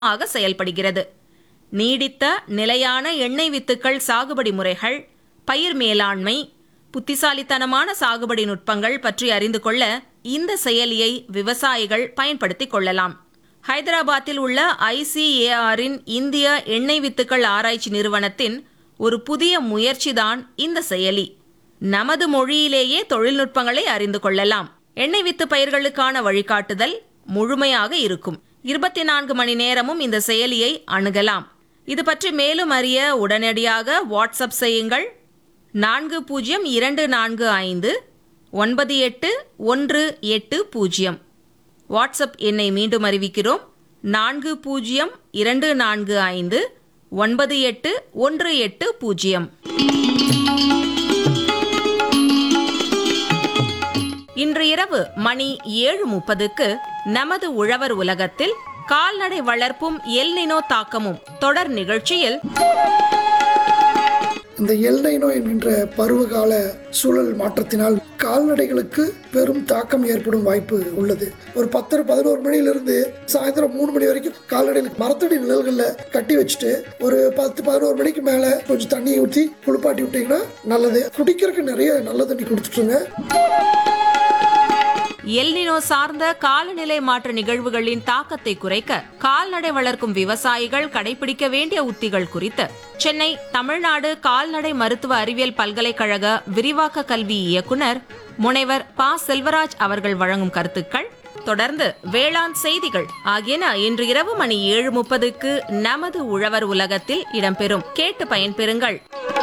ஆக செயல்படுகிறது நீடித்த நிலையான எண்ணெய் வித்துக்கள் சாகுபடி முறைகள் பயிர் மேலாண்மை புத்திசாலித்தனமான சாகுபடி நுட்பங்கள் பற்றி அறிந்து கொள்ள இந்த செயலியை விவசாயிகள் பயன்படுத்திக் கொள்ளலாம் ஹைதராபாத்தில் உள்ள ஐசிஏஆரின் இந்திய எண்ணெய் வித்துக்கள் ஆராய்ச்சி நிறுவனத்தின் ஒரு புதிய முயற்சிதான் இந்த செயலி நமது மொழியிலேயே தொழில்நுட்பங்களை அறிந்து கொள்ளலாம் எண்ணெய் வித்து பயிர்களுக்கான வழிகாட்டுதல் முழுமையாக இருக்கும் இருபத்தி நான்கு மணி நேரமும் இந்த செயலியை அணுகலாம் இது பற்றி மேலும் அறிய உடனடியாக வாட்ஸ்அப் செய்யுங்கள் நான்கு பூஜ்ஜியம் இரண்டு நான்கு ஐந்து ஒன்பது எட்டு ஒன்று எட்டு பூஜ்ஜியம் வாட்ஸ்அப் எண்ணை மீண்டும் அறிவிக்கிறோம் நான்கு பூஜ்ஜியம் இரண்டு நான்கு ஐந்து ஒன்பது எட்டு ஒன்று எட்டு பூஜ்ஜியம் இன்று இரவு மணி ஏழு முப்பதுக்கு நமது உழவர் உலகத்தில் கால்நடை வளர்ப்பும் எல்னினோ தாக்கமும் தொடர் நிகழ்ச்சியில் இந்த எல்னைனோ என்கின்ற பருவகால சூழல் மாற்றத்தினால் கால்நடைகளுக்கு பெரும் தாக்கம் ஏற்படும் வாய்ப்பு உள்ளது ஒரு பத்தரை பதினோரு மணியிலிருந்து சாயந்தரம் மூணு மணி வரைக்கும் கால்நடைகளுக்கு மரத்தடி நிழல்களில் கட்டி வச்சுட்டு ஒரு பத்து பதினோரு மணிக்கு மேலே கொஞ்சம் தண்ணியை ஊற்றி குளிப்பாட்டி விட்டீங்கன்னா நல்லது குடிக்கிறதுக்கு நிறைய நல்ல தண்ணி கொடுத்துட்டுருங்க எல்னினோ சார்ந்த காலநிலை மாற்ற நிகழ்வுகளின் தாக்கத்தை குறைக்க கால்நடை வளர்க்கும் விவசாயிகள் கடைபிடிக்க வேண்டிய உத்திகள் குறித்து சென்னை தமிழ்நாடு கால்நடை மருத்துவ அறிவியல் பல்கலைக்கழக விரிவாக்க கல்வி இயக்குனர் முனைவர் ப செல்வராஜ் அவர்கள் வழங்கும் கருத்துக்கள் தொடர்ந்து வேளாண் செய்திகள் ஆகியன இன்று இரவு மணி ஏழு முப்பதுக்கு நமது உழவர் உலகத்தில் இடம்பெறும் கேட்டு பயன்பெறுங்கள்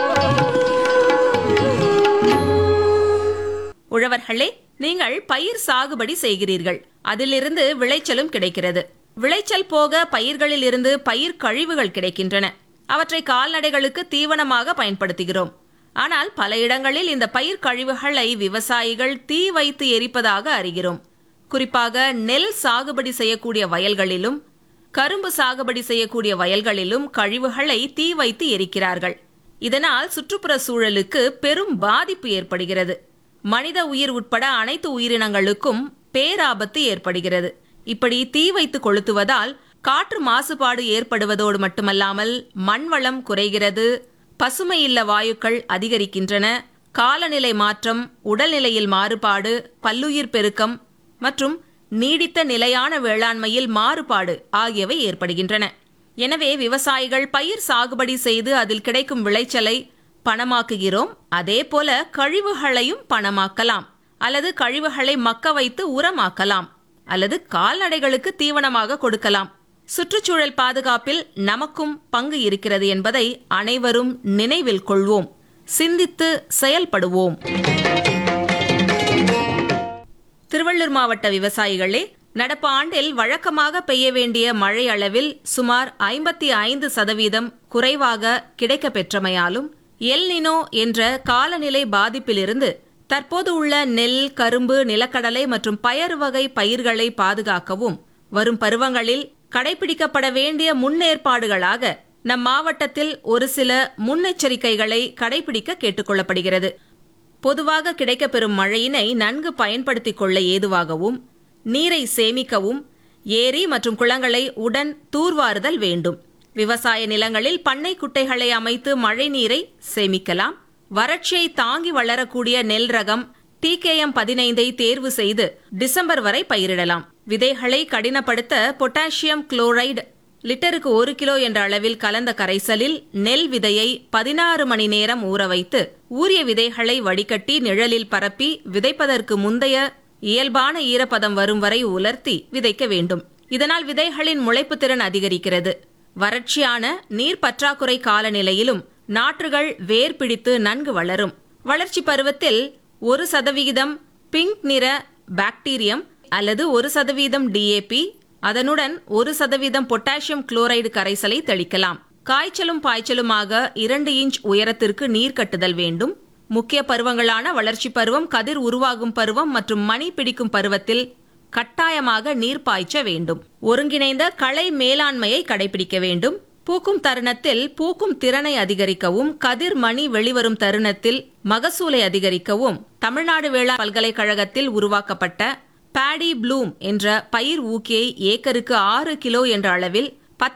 உழவர்களே நீங்கள் பயிர் சாகுபடி செய்கிறீர்கள் அதிலிருந்து விளைச்சலும் கிடைக்கிறது விளைச்சல் போக பயிர்களில் இருந்து பயிர் கழிவுகள் கிடைக்கின்றன அவற்றை கால்நடைகளுக்கு தீவனமாக பயன்படுத்துகிறோம் ஆனால் பல இடங்களில் இந்த பயிர் கழிவுகளை விவசாயிகள் தீ வைத்து எரிப்பதாக அறிகிறோம் குறிப்பாக நெல் சாகுபடி செய்யக்கூடிய வயல்களிலும் கரும்பு சாகுபடி செய்யக்கூடிய வயல்களிலும் கழிவுகளை தீ வைத்து எரிக்கிறார்கள் இதனால் சுற்றுப்புற சூழலுக்கு பெரும் பாதிப்பு ஏற்படுகிறது மனித உயிர் உட்பட அனைத்து உயிரினங்களுக்கும் பேராபத்து ஏற்படுகிறது இப்படி தீ வைத்து கொளுத்துவதால் காற்று மாசுபாடு ஏற்படுவதோடு மட்டுமல்லாமல் மண்வளம் குறைகிறது பசுமையில்ல வாயுக்கள் அதிகரிக்கின்றன காலநிலை மாற்றம் உடல்நிலையில் மாறுபாடு பல்லுயிர் பெருக்கம் மற்றும் நீடித்த நிலையான வேளாண்மையில் மாறுபாடு ஆகியவை ஏற்படுகின்றன எனவே விவசாயிகள் பயிர் சாகுபடி செய்து அதில் கிடைக்கும் விளைச்சலை பணமாக்குகிறோம் அதே போல கழிவுகளையும் பணமாக்கலாம் அல்லது கழிவுகளை மக்க வைத்து உரமாக்கலாம் அல்லது கால்நடைகளுக்கு தீவனமாக கொடுக்கலாம் சுற்றுச்சூழல் பாதுகாப்பில் நமக்கும் பங்கு இருக்கிறது என்பதை அனைவரும் நினைவில் கொள்வோம் சிந்தித்து செயல்படுவோம் திருவள்ளூர் மாவட்ட விவசாயிகளே நடப்பு ஆண்டில் வழக்கமாக பெய்ய வேண்டிய மழை அளவில் சுமார் ஐம்பத்தி ஐந்து சதவீதம் குறைவாக கிடைக்கப் பெற்றமையாலும் எல்னினோ என்ற காலநிலை பாதிப்பிலிருந்து தற்போது உள்ள நெல் கரும்பு நிலக்கடலை மற்றும் பயறு வகை பயிர்களை பாதுகாக்கவும் வரும் பருவங்களில் கடைபிடிக்கப்பட வேண்டிய முன்னேற்பாடுகளாக நம் மாவட்டத்தில் ஒரு சில முன்னெச்சரிக்கைகளை கடைபிடிக்க கேட்டுக்கொள்ளப்படுகிறது பொதுவாக கிடைக்கப்பெறும் மழையினை நன்கு பயன்படுத்திக் கொள்ள ஏதுவாகவும் நீரை சேமிக்கவும் ஏரி மற்றும் குளங்களை உடன் தூர்வாறுதல் வேண்டும் விவசாய நிலங்களில் பண்ணை குட்டைகளை அமைத்து மழை நீரை சேமிக்கலாம் வறட்சியை தாங்கி வளரக்கூடிய நெல் ரகம் டிகேஎம் பதினைந்தை தேர்வு செய்து டிசம்பர் வரை பயிரிடலாம் விதைகளை கடினப்படுத்த பொட்டாசியம் குளோரைடு லிட்டருக்கு ஒரு கிலோ என்ற அளவில் கலந்த கரைசலில் நெல் விதையை பதினாறு மணி நேரம் ஊற வைத்து ஊறிய விதைகளை வடிகட்டி நிழலில் பரப்பி விதைப்பதற்கு முந்தைய இயல்பான ஈரப்பதம் வரும் வரை உலர்த்தி விதைக்க வேண்டும் இதனால் விதைகளின் முளைப்பு திறன் அதிகரிக்கிறது வறட்சியான நீர் பற்றாக்குறை காலநிலையிலும் நாற்றுகள் வேர் பிடித்து நன்கு வளரும் வளர்ச்சி பருவத்தில் ஒரு சதவிகிதம் பிங்க் நிற பாக்டீரியம் அல்லது ஒரு சதவீதம் டிஏபி அதனுடன் ஒரு சதவீதம் பொட்டாசியம் குளோரைடு கரைசலை தெளிக்கலாம் காய்ச்சலும் பாய்ச்சலுமாக இரண்டு இன்ச் உயரத்திற்கு நீர் கட்டுதல் வேண்டும் முக்கிய பருவங்களான வளர்ச்சி பருவம் கதிர் உருவாகும் பருவம் மற்றும் மணி பிடிக்கும் பருவத்தில் கட்டாயமாக நீர் பாய்ச்ச வேண்டும் ஒருங்கிணைந்த களை மேலாண்மையை கடைபிடிக்க வேண்டும் பூக்கும் தருணத்தில் பூக்கும் திறனை அதிகரிக்கவும் கதிர் மணி வெளிவரும் தருணத்தில் மகசூலை அதிகரிக்கவும் தமிழ்நாடு வேளாண் பல்கலைக்கழகத்தில் உருவாக்கப்பட்ட பாடி ப்ளூம் என்ற பயிர் ஊக்கியை ஏக்கருக்கு ஆறு கிலோ என்ற அளவில்